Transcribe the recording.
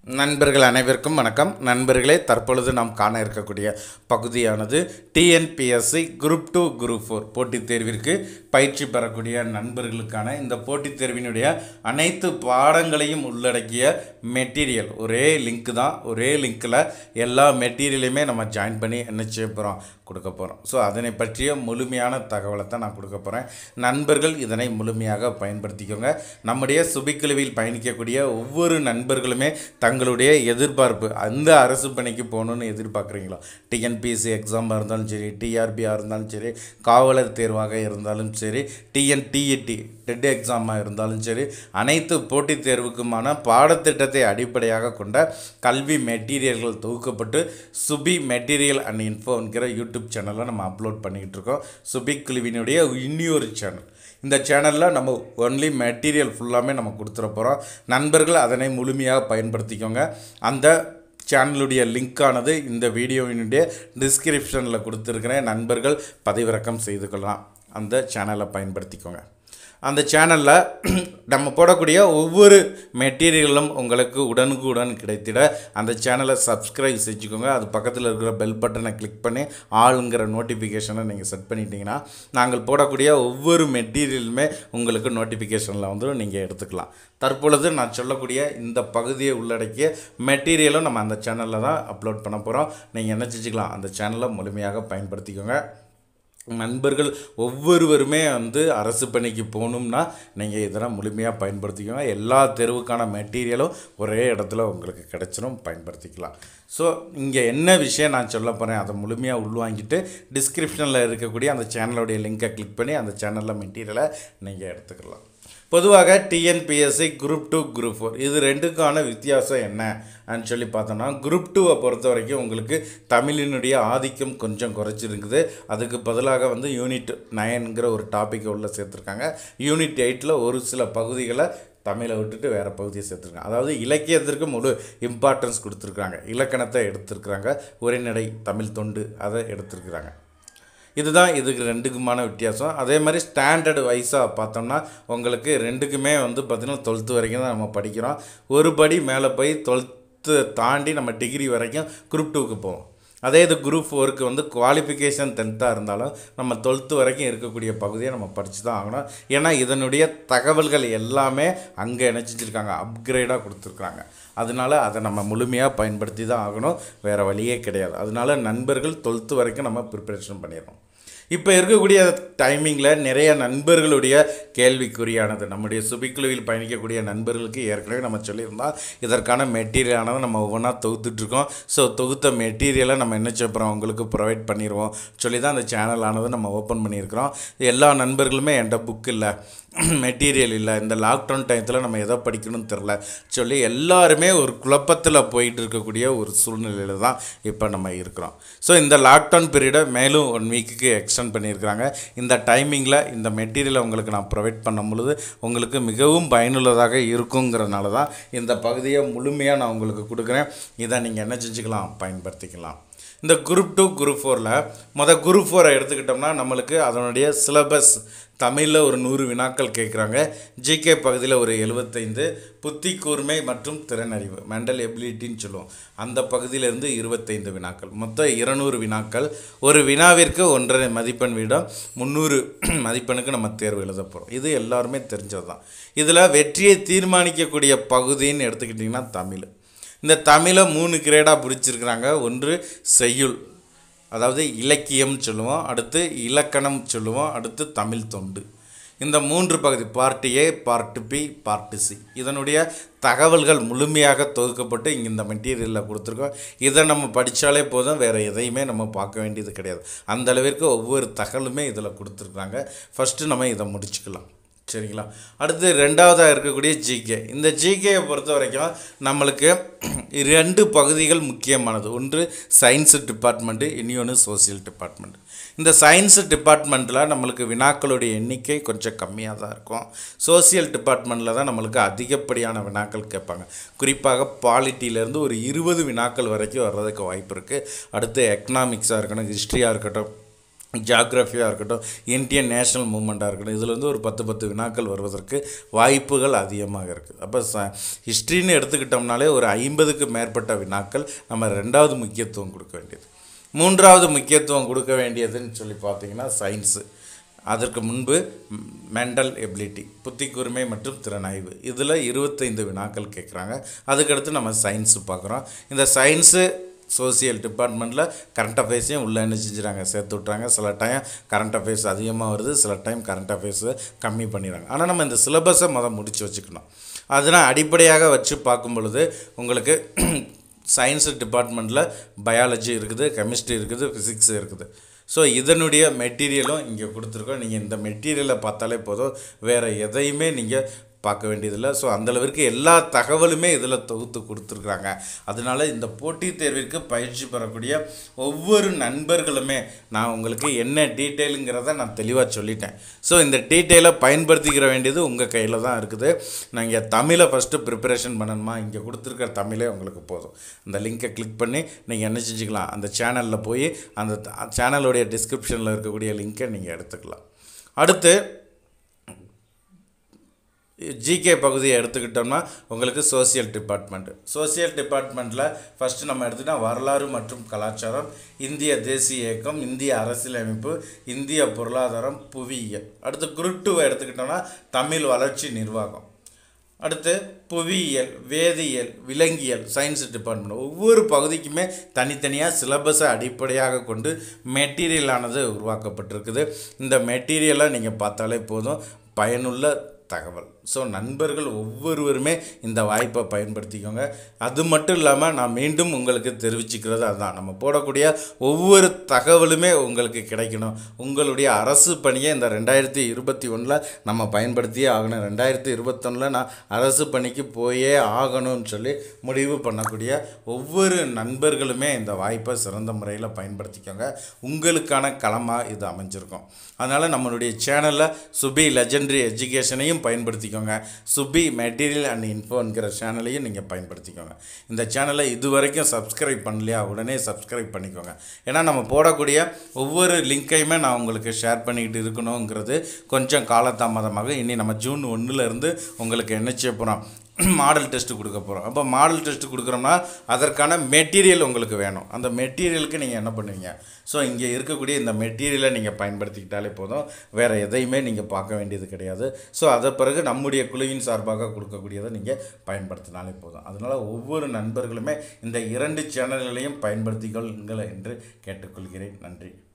நண்பர்கள் அனைவருக்கும் வணக்கம் நண்பர்களே தற்பொழுது நாம் காண இருக்கக்கூடிய பகுதியானது TNPSC group two group four போட்டித் தேர்விற்கு பயிற்சி பெறக்கூடிய நண்பர்களுக்கான இந்த போட்டித் தேர்வினுடைய அனைத்து பாடங்களையும் உள்ளடக்கிய மெட்டீரியல் ஒரே லிங்க் தான் ஒரே லிங்க்கில் எல்லா மெட்டீரியலையுமே நம்ம ஜாயின் பண்ணி என்ன செய்ய போகிறோம் கொடுக்க போகிறோம் ஸோ அதனை பற்றிய முழுமையான தகவலை தான் நான் கொடுக்க போகிறேன் நண்பர்கள் இதனை முழுமையாக பயன்படுத்திக்கோங்க நம்முடைய சுபிக்குழுவில் பயணிக்கக்கூடிய ஒவ்வொரு நண்பர்களுமே தங்களுடைய எதிர்பார்ப்பு அந்த அரசு பணிக்கு போகணுன்னு எதிர்பார்க்குறீங்களோ டிஎன்பிஎஸ்சி எக்ஸாமாக இருந்தாலும் சரி டிஆர்பியாக இருந்தாலும் சரி காவலர் தேர்வாக இருந்தாலும் சரி டிஎன்டிஇடி டெட் எக்ஸாமாக இருந்தாலும் சரி அனைத்து போட்டித் தேர்வுக்குமான பாடத்திட்டத்தை அடிப்படையாக கொண்ட கல்வி மெட்டீரியல்கள் தொகுக்கப்பட்டு சுபி மெட்டீரியல் அண்ட் இன்ஃபோ என்கிற யூடியூப் சேனலில் நம்ம அப்லோட் பண்ணிக்கிட்டு இருக்கோம் சுபி குழுவினுடைய இன்னொரு சேனல் இந்த சேனலில் நம்ம ஒன்லி மெட்டீரியல் ஃபுல்லாமே நம்ம கொடுத்துட போகிறோம் நண்பர்கள் அதனை முழுமையாக பயன்படுத்திக்கோங்க அந்த சேனலுடைய லிங்க்கானது இந்த வீடியோவினுடைய டிஸ்கிரிப்ஷனில் கொடுத்துருக்கிறேன் நண்பர்கள் பதிவிறக்கம் செய்து கொள்ளலாம் அந்த சேனலை பயன்படுத்திக்கோங்க அந்த சேனலில் நம்ம போடக்கூடிய ஒவ்வொரு மெட்டீரியலும் உங்களுக்கு உடனுக்குடன் கிடைத்திட அந்த சேனலை சப்ஸ்கிரைப் செஞ்சுக்கோங்க அது பக்கத்தில் இருக்கிற பெல் பட்டனை கிளிக் பண்ணி ஆளுங்கிற நோட்டிஃபிகேஷனை நீங்கள் செட் பண்ணிட்டீங்கன்னா நாங்கள் போடக்கூடிய ஒவ்வொரு மெட்டீரியலுமே உங்களுக்கு நோட்டிஃபிகேஷனில் வந்து நீங்கள் எடுத்துக்கலாம் தற்பொழுது நான் சொல்லக்கூடிய இந்த பகுதியை உள்ளடக்கிய மெட்டீரியலும் நம்ம அந்த சேனலில் தான் அப்லோட் பண்ண போகிறோம் நீங்கள் என்ன செஞ்சுக்கலாம் அந்த சேனலை முழுமையாக பயன்படுத்திக்கோங்க நண்பர்கள் ஒவ்வொருவருமே வந்து அரசு பணிக்கு போகணும்னா நீங்கள் இதெல்லாம் முழுமையாக பயன்படுத்திக்கோங்க எல்லா தெருவுக்கான மெட்டீரியலும் ஒரே இடத்துல உங்களுக்கு கிடைச்சிரும் பயன்படுத்திக்கலாம் ஸோ இங்கே என்ன விஷயம் நான் சொல்ல போகிறேன் அதை முழுமையாக உள்வாங்கிட்டு டிஸ்கிரிப்ஷனில் இருக்கக்கூடிய அந்த சேனலுடைய லிங்கை கிளிக் பண்ணி அந்த சேனலில் மெட்டீரியலை நீங்கள் எடுத்துக்கலாம் பொதுவாக TNPSC group two group four இது ரெண்டுக்கான வித்தியாசம் என்னன்னு சொல்லி பார்த்தோம்னா குரூப் டூவை பொறுத்த வரைக்கும் உங்களுக்கு தமிழினுடைய ஆதிக்கம் கொஞ்சம் குறைச்சிருக்குது அதுக்கு பதிலாக வந்து யூனிட் நைன்கிற ஒரு டாப்பிக்கை உள்ளே சேர்த்துருக்காங்க யூனிட் எயிட்டில் ஒரு சில பகுதிகளை தமிழை விட்டுட்டு வேறு பகுதியை சேர்த்துருக்காங்க அதாவது இலக்கியத்திற்கு முழு இம்பார்ட்டன்ஸ் கொடுத்துருக்காங்க இலக்கணத்தை எடுத்திருக்கிறாங்க உரைநடை தமிழ் தொண்டு அதை எடுத்திருக்கிறாங்க இதுதான் இதுக்கு ரெண்டுக்குமான வித்தியாசம் அதே மாதிரி ஸ்டாண்டர்டு வைஸாக பார்த்தோம்னா உங்களுக்கு ரெண்டுக்குமே வந்து பார்த்திங்கன்னா டுவெல்த்து வரைக்கும் தான் நம்ம படிக்கிறோம் ஒரு படி மேலே போய் டுவெல்த்து தாண்டி நம்ம டிகிரி வரைக்கும் குரூப் டூக்கு போவோம் அதே இது குரூப் ஃபோருக்கு வந்து குவாலிஃபிகேஷன் டென்த்தாக இருந்தாலும் நம்ம டுவெல்த்து வரைக்கும் இருக்கக்கூடிய பகுதியை நம்ம படித்து தான் ஆகணும் ஏன்னா இதனுடைய தகவல்கள் எல்லாமே அங்கே இணைச்சிருக்காங்க அப்கிரேடாக கொடுத்துருக்காங்க அதனால அதை நம்ம முழுமையாக பயன்படுத்தி தான் ஆகணும் வேறு வழியே கிடையாது அதனால நண்பர்கள் டுவெல்த்து வரைக்கும் நம்ம ப்ரிப்பரேஷன் பண்ணிடுறோம் இப்போ இருக்கக்கூடிய டைமிங்கில் நிறைய நண்பர்களுடைய கேள்விக்குறியானது நம்முடைய சுபிக்குழுவில் பயணிக்கக்கூடிய நண்பர்களுக்கு ஏற்கனவே நம்ம சொல்லியிருந்தோம் இதற்கான மெட்டீரியலானதை நம்ம ஒவ்வொன்றா தொகுத்துட்ருக்கோம் ஸோ தொகுத்த மெட்டீரியலை நம்ம என்ன செய்யப்படுறோம் உங்களுக்கு ப்ரொவைட் பண்ணிடுவோம் சொல்லி தான் அந்த சேனலானதை நம்ம ஓப்பன் பண்ணியிருக்கிறோம் எல்லா நண்பர்களுமே என்கிட்ட புக் இல்லை மெட்டீரியல் இல்லை இந்த லாக்டவுன் டயத்தில் நம்ம எதை படிக்கணும்னு தெரில சொல்லி எல்லாருமே ஒரு குழப்பத்தில் போயிட்டு இருக்கக்கூடிய ஒரு சூழ்நிலையில் தான் இப்போ நம்ம இருக்கிறோம் ஸோ இந்த லாக்டவுன் பீரியடை மேலும் ஒன் வீக்குக்கு எக்ஸ்டெண்ட் பண்ணியிருக்கிறாங்க இந்த டைமிங்கில் இந்த மெட்டீரியலை உங்களுக்கு நான் ப்ரொவைட் பண்ணும் பொழுது உங்களுக்கு மிகவும் பயனுள்ளதாக இருக்குங்கிறனால தான் இந்த பகுதியை முழுமையாக நான் உங்களுக்கு கொடுக்குறேன் இதை நீங்கள் என்ன செஞ்சுக்கலாம் பயன்படுத்திக்கலாம் இந்த குரூப் டூ குரூப் ஃபோரில் மொதல் குரூப் ஃபோரை எடுத்துக்கிட்டோம்னா நம்மளுக்கு அதனுடைய சிலபஸ் தமிழில் ஒரு நூறு வினாக்கள் கேட்குறாங்க ஜிகே பகுதியில் ஒரு எழுபத்தைந்து புத்தி கூர்மை மற்றும் திறனறிவு மெண்டல் எபிலிட்டின்னு சொல்லுவோம் அந்த பகுதியிலேருந்து இருபத்தைந்து வினாக்கள் மொத்தம் இருநூறு வினாக்கள் ஒரு வினாவிற்கு ஒன்றரை மதிப்பெண் வீதம் முந்நூறு மதிப்பெண்ணுக்கு நம்ம தேர்வு எழுத போகிறோம் இது எல்லாருமே தெரிஞ்சது தான் இதில் வெற்றியை தீர்மானிக்கக்கூடிய பகுதின்னு எடுத்துக்கிட்டிங்கன்னா தமிழ் இந்த தமிழை மூணு கிரேடாக பிடிச்சிருக்கிறாங்க ஒன்று செய்யுள் அதாவது இலக்கியம் சொல்லுவோம் அடுத்து இலக்கணம் சொல்லுவோம் அடுத்து தமிழ் தொண்டு இந்த மூன்று பகுதி part A part B part C இதனுடைய தகவல்கள் முழுமையாக தொகுக்கப்பட்டு இங்கே இந்த மெட்டீரியலில் கொடுத்துருக்கோம் இதை நம்ம படித்தாலே போதும் வேறு எதையுமே நம்ம பார்க்க வேண்டியது கிடையாது அந்த அளவிற்கு ஒவ்வொரு தகவலுமே இதில் கொடுத்துருக்காங்க ஃபஸ்ட்டு நம்ம இதை முடிச்சுக்கலாம் சரிங்களா அடுத்து ரெண்டாவதாக இருக்கக்கூடிய ஜிகே இந்த ஜிகேயை பொறுத்த வரைக்கும் நம்மளுக்கு ரெண்டு பகுதிகள் முக்கியமானது ஒன்று சயின்ஸ் டிபார்ட்மெண்ட்டு இன்னொன்று சோசியல் டிபார்ட்மெண்ட் இந்த சயின்ஸ் டிபார்ட்மெண்ட்டில் நம்மளுக்கு வினாக்களுடைய எண்ணிக்கை கொஞ்சம் கம்மியாக தான் இருக்கும் சோசியல் டிபார்ட்மெண்ட்டில் தான் நம்மளுக்கு அதிகப்படியான வினாக்கள் கேட்பாங்க குறிப்பாக பாலிட்டியிலேருந்து ஒரு இருபது வினாக்கள் வரைக்கும் வர்றதுக்கு வாய்ப்பு இருக்குது அடுத்து எக்கனாமிக்ஸாக இருக்கணும் ஹிஸ்ட்ரியாக இருக்கட்டும் ஜாகிரஃபியாக இருக்கட்டும் இந்தியன் நேஷனல் மூமெண்ட்டாக இருக்கட்டும் இதில் வந்து ஒரு பத்து பத்து வினாக்கள் வருவதற்கு வாய்ப்புகள் அதிகமாக இருக்குது அப்போ ச ஹிஸ்ட்ரின்னு எடுத்துக்கிட்டோம்னாலே ஒரு ஐம்பதுக்கு மேற்பட்ட வினாக்கள் நம்ம ரெண்டாவது முக்கியத்துவம் கொடுக்க வேண்டியது மூன்றாவது முக்கியத்துவம் கொடுக்க வேண்டியதுன்னு சொல்லி பார்த்தீங்கன்னா சயின்ஸு அதற்கு முன்பு மெண்டல் எபிலிட்டி புத்தி கூர்மை மற்றும் திறனாய்வு இதில் இருபத்தைந்து வினாக்கள் கேட்குறாங்க அதுக்கடுத்து நம்ம சயின்ஸு பார்க்குறோம் இந்த சயின்ஸு சோசியல் டிபார்ட்மெண்ட்டில் கரண்ட் அஃபேர்ஸையும் உள்ளே என்ன செஞ்சுறாங்க சேர்த்து விட்றாங்க சில டைம் கரண்ட் அஃபேர்ஸ் அதிகமாக வருது சில டைம் கரண்ட் அஃபேர்ஸை கம்மி பண்ணிடுறாங்க ஆனால் நம்ம இந்த சிலபஸை முதல் முடித்து வச்சுக்கணும் அதனால் அடிப்படையாக வச்சு பார்க்கும் பொழுது உங்களுக்கு சயின்ஸ் டிபார்ட்மெண்ட்டில் பயாலஜி இருக்குது கெமிஸ்ட்ரி இருக்குது ஃபிசிக்ஸ் இருக்குது ஸோ இதனுடைய மெட்டீரியலும் இங்கே கொடுத்துருக்கோம் நீங்கள் இந்த மெட்டீரியலை பார்த்தாலே போதும் வேறு எதையுமே நீங்கள் பார்க்க வேண்டியதில்லை ஸோ அந்தளவிற்கு எல்லா தகவலுமே இதில் தொகுத்து கொடுத்துருக்குறாங்க அதனால இந்த போட்டித் தேர்விற்கு பயிற்சி பெறக்கூடிய ஒவ்வொரு நண்பர்களுமே நான் உங்களுக்கு என்ன டீட்டெயிலுங்கிறத நான் தெளிவாக சொல்லிட்டேன் ஸோ இந்த டீட்டெயிலை பயன்படுத்திக்கிற வேண்டியது உங்கள் கையில் தான் இருக்குது நீங்கள் தமிழை ஃபஸ்ட்டு ப்ரிப்பரேஷன் பண்ணணுமா இங்கே கொடுத்துருக்கிற தமிழே உங்களுக்கு போதும் அந்த லிங்கை கிளிக் பண்ணி நீங்கள் என்ன செஞ்சுக்கலாம் அந்த சேனலில் போய் அந்த சேனலுடைய டிஸ்கிரிப்ஷனில் இருக்கக்கூடிய லிங்கை நீங்கள் எடுத்துக்கலாம் அடுத்து ஜிகே பகுதியை எடுத்துக்கிட்டோம்னா உங்களுக்கு சோசியல் டிபார்ட்மெண்ட்டு சோசியல் டிபார்ட்மெண்ட்டில் ஃபஸ்ட்டு நம்ம எடுத்துக்கிட்டா வரலாறு மற்றும் கலாச்சாரம் இந்திய தேசிய இயக்கம் இந்திய அரசியலமைப்பு இந்திய பொருளாதாரம் புவியியல் அடுத்து குரூப் டூவை எடுத்துக்கிட்டோம்னா தமிழ் வளர்ச்சி நிர்வாகம் அடுத்து புவியியல் வேதியியல் விலங்கியல் சயின்ஸ் டிபார்ட்மெண்ட் ஒவ்வொரு பகுதிக்குமே தனித்தனியாக சிலபஸை அடிப்படையாக கொண்டு மெட்டீரியலானது உருவாக்கப்பட்டிருக்குது இந்த மெட்டீரியலை நீங்கள் பார்த்தாலே போதும் பயனுள்ள தகவல் ஸோ நண்பர்கள் ஒவ்வொருவருமே இந்த வாய்ப்பை பயன்படுத்திக்கோங்க அது மட்டும் இல்லாமல் நான் மீண்டும் உங்களுக்கு தெரிவிச்சுக்கிறது அதுதான் நம்ம போடக்கூடிய ஒவ்வொரு தகவலுமே உங்களுக்கு கிடைக்கணும் உங்களுடைய அரசு பணியை இந்த ரெண்டாயிரத்தி இருபத்தி ஒன்றில் நம்ம பயன்படுத்தியே ஆகணும் ரெண்டாயிரத்தி இருபத்தொன்னில் நான் அரசு பணிக்கு போயே ஆகணும்னு சொல்லி முடிவு பண்ணக்கூடிய ஒவ்வொரு நண்பர்களுமே இந்த வாய்ப்பை சிறந்த முறையில் பயன்படுத்திக்கோங்க உங்களுக்கான களமாக இது அமைஞ்சிருக்கும் அதனால் நம்மளுடைய சேனலில் சுபி லெஜெண்டரி எஜுகேஷனையும் பயன்படுத்திக்கோங்க சுபி மெட்டீரியல் அண்ட் இன்ஃபோங்கிற சேனலையும் நீங்கள் பயன்படுத்திக்கோங்க இந்த சேனலை இது வரைக்கும் சப்ஸ்கிரைப் பண்ணலையா உடனே சப்ஸ்கிரைப் பண்ணிக்கோங்க ஏன்னா நம்ம போடக்கூடிய ஒவ்வொரு லிங்க்கையுமே நான் உங்களுக்கு ஷேர் பண்ணிக்கிட்டு இருக்கணுங்கிறது கொஞ்சம் காலதாமதமாக இனி நம்ம ஜூன் ஒன்றுலேருந்து உங்களுக்கு என்ன செய்ய போகிறோம் மாடல் டெஸ்ட்டு கொடுக்க போகிறோம் அப்போ மாடல் டெஸ்ட்டு கொடுக்குறோம்னா அதற்கான மெட்டீரியல் உங்களுக்கு வேணும் அந்த மெட்டீரியலுக்கு நீங்கள் என்ன பண்ணுவீங்க ஸோ இங்கே இருக்கக்கூடிய இந்த மெட்டீரியலை நீங்கள் பயன்படுத்திக்கிட்டாலே போதும் வேறு எதையுமே நீங்கள் பார்க்க வேண்டியது கிடையாது ஸோ அதை பிறகு நம்முடைய குழுவின் சார்பாக கொடுக்கக்கூடியதை நீங்கள் பயன்படுத்தினாலே போதும் அதனால் ஒவ்வொரு நண்பர்களுமே இந்த இரண்டு சேனல்களையும் பயன்படுத்திக்கொள்ளுங்கள் என்று கேட்டுக்கொள்கிறேன் நன்றி